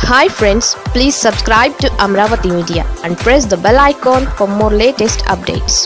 hi friends please subscribe to Amaravati media and press the bell icon for more latest updates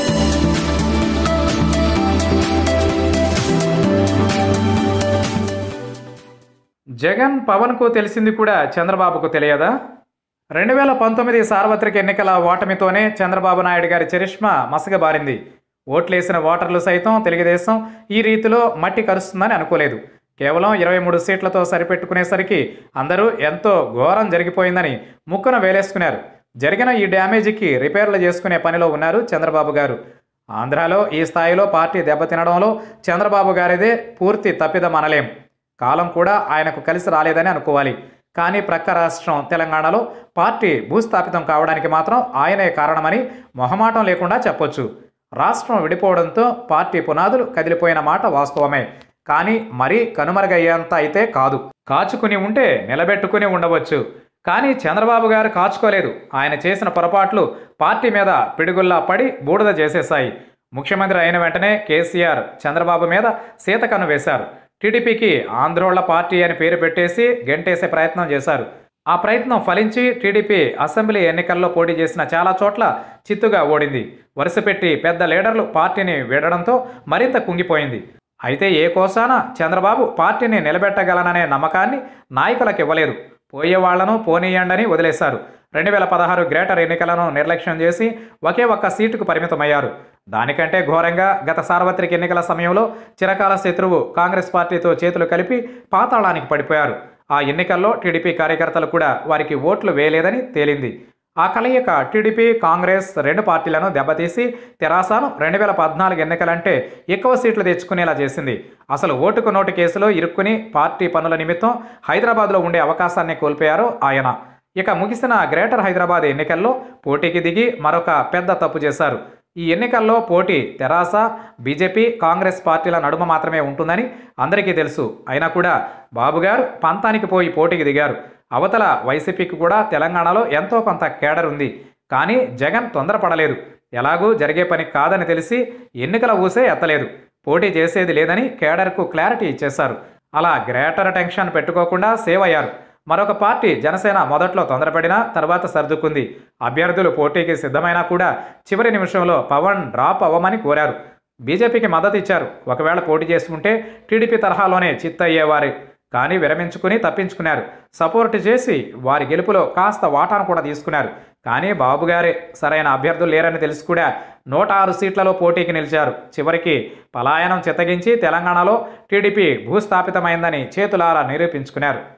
Jagan పవన్కు తెలిసింది కూడా చంద్రబాబుకు తెలియదా రెండు వేల పంతొమ్మిది సార్వత్రిక ఎన్నికల ఓటమితోనే చంద్రబాబు నాయుడు గారి చరిష్మా మసగబారింది ఓట్లేసిన ఓటర్లు సైతం తెలుగుదేశం ఈ రీతిలో మట్టి కరుస్తుందని అనుకోలేదు కేవలం ఇరవై మూడు సీట్లతో సరిపెట్టుకునేసరికి అందరూ ఎంతో ఘోరం జరిగిపోయిందని ముక్కున వేలేసుకున్నారు జరిగిన ఈ డ్యామేజీకి రిపేర్లు చేసుకునే పనిలో ఉన్నారు చంద్రబాబు గారు ఆంధ్రాలో ఈ స్థాయిలో పార్టీ దెబ్బతినడంలో చంద్రబాబు గారిదే పూర్తి తప్పిదం అనలేం కాలం కూడా ఆయనకు కలిసి రాలేదని అనుకోవాలి కానీ ప్రక్క రాష్ట్రం తెలంగాణలో పార్టీ భూస్థాపితం కావడానికి మాత్రం ఆయనే కారణమని మొహమాటం లేకుండా చెప్పొచ్చు రాష్ట్రం విడిపోవడంతో పార్టీ పునాదులు కదిలిపోయిన మాట వాస్తవమే కానీ మరీ కనుమరుగయ్యేంత అయితే కాదు కాచుకుని ఉంటే నిలబెట్టుకుని ఉండవచ్చు కానీ చంద్రబాబు గారు కాచుకోలేదు ఆయన చేసిన పొరపాట్లు పార్టీ మీద పిడుగుల్లా పడి బూడిద చేసేశాయి ముఖ్యమంత్రి అయిన వెంటనే కేసీఆర్ చంద్రబాబు మీద సీతకన్ను వేశారు టీడీపీకి ఆంధ్రోళ్ల పార్టీ అని పేరు పెట్టేసి గెంటేసే ప్రయత్నం చేశారు ఆ ప్రయత్నం ఫలించి టీడీపీ అసెంబ్లీ ఎన్నికల్లో పోటీ చేసిన చాలా చోట్ల చిత్తుగా ఓడింది వరుసపెట్టి పెద్ద లీడర్లు పార్టీని వీడడంతో మరింత కుంగిపోయింది అయితే ఏ కోసాన చంద్రబాబు పార్టీని నిలబెట్టగలననే నమ్మకాన్ని నాయకులకు ఇవ్వలేదు పోయే వాళ్లను పోనీయండని వదిలేశారు రెండు వేల పదహారు గ్రేటర్ ఎన్నికలను నిర్లక్ష్యం చేసి ఒకే ఒక్క సీటుకు పరిమితమయ్యారు దానికంటే ఘోరంగా గత సార్వత్రిక ఎన్నికల సమయంలో చిరకాల శత్రువు కాంగ్రెస్ పార్టీతో చేతులు కలిపి పాతాళానికి పడిపోయారు ఆ ఎన్నికల్లో టీడీపీ కార్యకర్తలు కూడా వారికి ఓట్లు వేయలేదని తేలింది ఆ కలయిక టీడీపీ కాంగ్రెస్ రెండు పార్టీలను దెబ్బతీసి తెరాసాను రెండు వేల పద్నాలుగు ఎన్నికలంటే ఎక్కువ సీట్లు తెచ్చుకునేలా చేసింది అసలు ఓటుకు నోటు కేసులో ఇరుక్కుని పార్టీ పనుల నిమిత్తం హైదరాబాద్లో ఉండే అవకాశాన్ని కోల్పోయారు ఆయన ఇక ముగిసిన గ్రేటర్ హైదరాబాద్ ఎన్నికల్లో పోటీకి దిగి మరొక పెద్ద తప్పు చేశారు ఈ ఎన్నికల్లో పోటీ తెరాస బీజేపీ కాంగ్రెస్ పార్టీల నడుమ మాత్రమే ఉంటుందని అందరికీ తెలుసు అయినా కూడా బాబుగారు పంతానికి పోయి పోటీకి దిగారు అవతల వైసీపీకి కూడా తెలంగాణలో ఎంతో కొంత కేడర్ ఉంది కానీ జగన్ తొందరపడలేదు ఎలాగూ జరిగే పని కాదని తెలిసి ఎన్నికల ఊసే ఎత్తలేదు పోటీ చేసేది లేదని కేడర్కు క్లారిటీ ఇచ్చేశారు అలా గ్రేటర్ టెన్షన్ పెట్టుకోకుండా సేవ్ అయ్యారు మరొక పార్టీ జనసేన మొదట్లో తొందరపడినా తర్వాత సర్దుకుంది అభ్యర్థులు పోటీకి సిద్ధమైనా కూడా చివరి నిమిషంలో పవన్ డ్రాప్ అవ్వమని కోరారు బీజేపీకి మద్దతు ఇచ్చారు ఒకవేళ పోటీ చేసుకుంటే టీడీపీ తరహాలోనే చిత్తయ్యేవారు కానీ విరమించుకుని తప్పించుకున్నారు సపోర్ట్ చేసి వారి గెలుపులో కాస్త వాటాను కూడా తీసుకున్నారు కానీ బాబుగారే సరైన అభ్యర్థులు లేరని తెలిసి కూడా నూట ఆరు సీట్లలో పోటీకి నిలిచారు చివరికి పలాయనం చిత్తగించి తెలంగాణలో టీడీపీ భూస్థాపితమైందని చేతులారా నిరూపించుకున్నారు